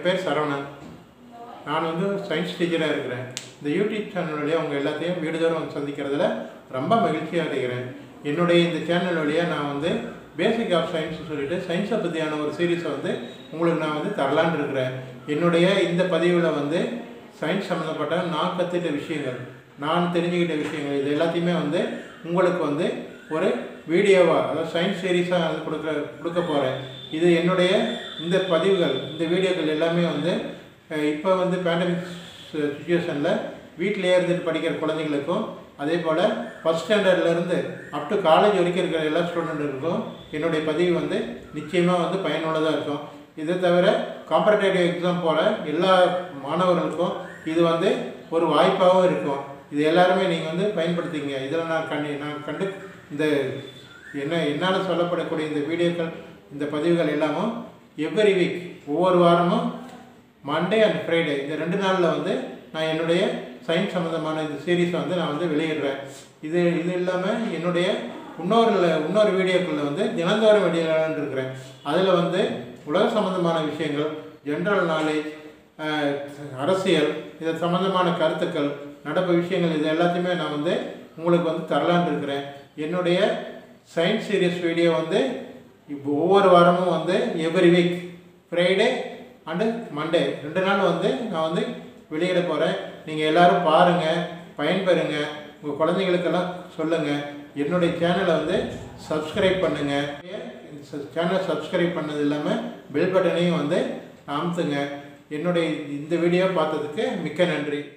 பேர் சரவணன் நான் வந்து சயின்ஸ் டீச்சராக இருக்கிறேன் இந்த யூடியூப் சேனல் வழியாக உங்கள் எல்லாத்தையும் வீடுதோறும் வந்து சந்திக்கிறதுல ரொம்ப மகிழ்ச்சியாக அடைகிறேன் என்னுடைய இந்த சேனல் வழியாக நான் வந்து பேசிக் ஆஃப் சயின்ஸ் சொல்லிட்டு சயின்ஸை பற்றியான ஒரு சீரீஸை வந்து உங்களுக்கு நான் வந்து தரலான்னு இருக்கிறேன் என்னுடைய இந்த பதிவில் வந்து சயின்ஸ் சம்மந்தப்பட்ட நான் கற்றுக்கிட்ட விஷயங்கள் நான் தெரிஞ்சுக்கிட்ட விஷயங்கள் இது எல்லாத்தையுமே வந்து உங்களுக்கு வந்து ஒரு வீடியோவாக அதாவது சயின்ஸ் சீரீஸாக அது கொடுக்க கொடுக்க போகிறேன் இது என்னுடைய இந்த பதிவுகள் இந்த வீடியோக்கள் எல்லாமே வந்து இப்போ வந்து பேண்டமிக் சுச்சுவேஷனில் வீட்டிலேயே இருந்துட்டு படிக்கிற குழந்தைங்களுக்கும் அதே போல் ஃபஸ்ட் ஸ்டாண்டர்ட்லேருந்து அப் டு காலேஜ் வரைக்கும் இருக்கிற எல்லா ஸ்டூடெண்ட்டுக்கும் என்னுடைய பதிவு வந்து நிச்சயமாக வந்து பயனுள்ளதாக இருக்கும் இதை தவிர காம்படேட்டிவ் எக்ஸாம் போகிற எல்லா மாணவர்களுக்கும் இது வந்து ஒரு வாய்ப்பாகவும் இருக்கும் இது எல்லாருமே நீங்கள் வந்து பயன்படுத்திங்க இதில் நான் கண்டி நான் கண்டு இந்த என்ன என்னால் சொல்லப்படக்கூடிய இந்த வீடியோக்கள் இந்த பதிவுகள் எல்லாமும் எவ்ரி வீக் ஒவ்வொரு வாரமும் மண்டே அண்ட் ஃப்ரைடே இந்த ரெண்டு நாளில் வந்து நான் என்னுடைய சயின்ஸ் சம்மந்தமான இந்த சீரீஸை வந்து நான் வந்து வெளியிடுறேன் இது இது இல்லாமல் என்னுடைய இன்னொரு இன்னொரு வீடியோக்களில் வந்து தினந்தோறும் வெளியிடலான்னு இருக்கிறேன் அதில் வந்து உலக சம்மந்தமான விஷயங்கள் ஜென்ரல் நாலேஜ் அரசியல் இது சம்மந்தமான கருத்துக்கள் நடப்பு விஷயங்கள் இது எல்லாத்தையுமே நான் வந்து உங்களுக்கு வந்து தரலான்னு இருக்கிறேன் என்னுடைய சயின்ஸ் சீரியஸ் வீடியோ வந்து இப்போ ஒவ்வொரு வாரமும் வந்து every week Friday and Monday ரெண்டு நாள் வந்து நான் வந்து வெளியிட போகிறேன் நீங்கள் எல்லோரும் பாருங்கள் பயன்பெறுங்க உங்கள் குழந்தைங்களுக்கெல்லாம் சொல்லுங்கள் என்னுடைய சேனலை வந்து சப்ஸ்கிரைப் பண்ணுங்கள் சேனலை சப்ஸ்கிரைப் பண்ணது இல்லாமல் பெல் பட்டனையும் வந்து அமுத்துங்க என்னுடைய இந்த வீடியோ பார்த்ததுக்கு மிக்க நன்றி